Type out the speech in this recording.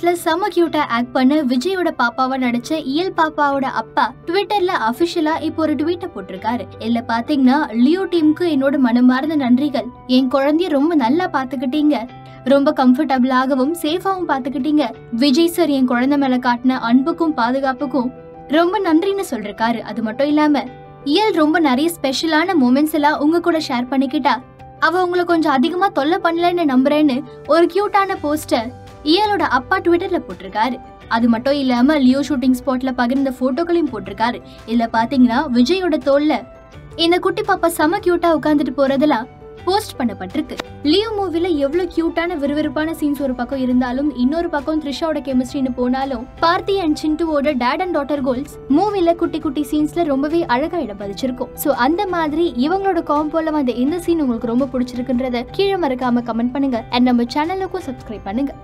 படத்துல செம கியூட்டா ஆக்ட் பண்ண விஜயோட பாப்பாவா நடிச்ச இயல் பாப்பாவோட அப்பா ட்விட்டர்ல அபிஷியலா இப்போ ஒரு ட்வீட்டை போட்டிருக்காரு இதுல பாத்தீங்கன்னா லியோ டீமுக்கு என்னோட மனமார்ந்த நன்றிகள் என் குழந்தைய ரொம்ப நல்லா பாத்துக்கிட்டீங்க ரொம்ப கம்ஃபர்டபுளாகவும் சேஃபாவும் பாத்துக்கிட்டீங்க விஜய் சார் என் குழந்தை மேல காட்டின அன்புக்கும் பாதுகாப்புக்கும் ரொம்ப நன்றின்னு சொல்றாரு அது மட்டும் இல்லாம இயல் ரொம்ப நிறைய ஸ்பெஷலான மூமெண்ட்ஸ் எல்லாம் உங்க கூட ஷேர் பண்ணிக்கிட்டா அவ உங்களை கொஞ்சம் அதிகமா தொல்லை பண்ணலன்னு நம்புறேன்னு ஒரு கியூட்டான போஸ்டர் இயலோட அப்பா ட்விட்டர்ல போட்டிருக்காரு அது மட்டும் இல்லாம லியோ ஷூட்டிங் ஸ்பாட்ல பகிர்ந்த போட்டோக்களையும் போட்டிருக்காரு இதுல பாத்தீங்கன்னா விஜயோட தோல்ல இந்த குட்டி பாப்பா செம கியூட்டா உட்காந்துட்டு போறதெல்லாம் போஸ்ட் பண்ணப்பட்டிருக்கு லியோ மூவில எவ்வளவு கியூட்டான விறுவிறுப்பான சீன்ஸ் ஒரு பக்கம் இருந்தாலும் இன்னொரு பக்கம் த்ரிஷாவோட கெமிஸ்ட்ரின்னு போனாலும் பார்த்தி அண்ட் சிண்டுவோட டேட் அண்ட் டாட்டர் கோல்ஸ் மூவில குட்டி குட்டி சீன்ஸ்ல ரொம்பவே அழகா இடம் பதிச்சிருக்கும் சோ அந்த மாதிரி இவங்களோட காம்போல வந்த எந்த சீன் உங்களுக்கு ரொம்ப பிடிச்சிருக்குன்றத கீழே மறக்காம கமெண்ட் பண்ணுங்க அண்ட் நம்ம சேனலுக்கும் சப்ஸ்கிரைப் பண்ணுங்க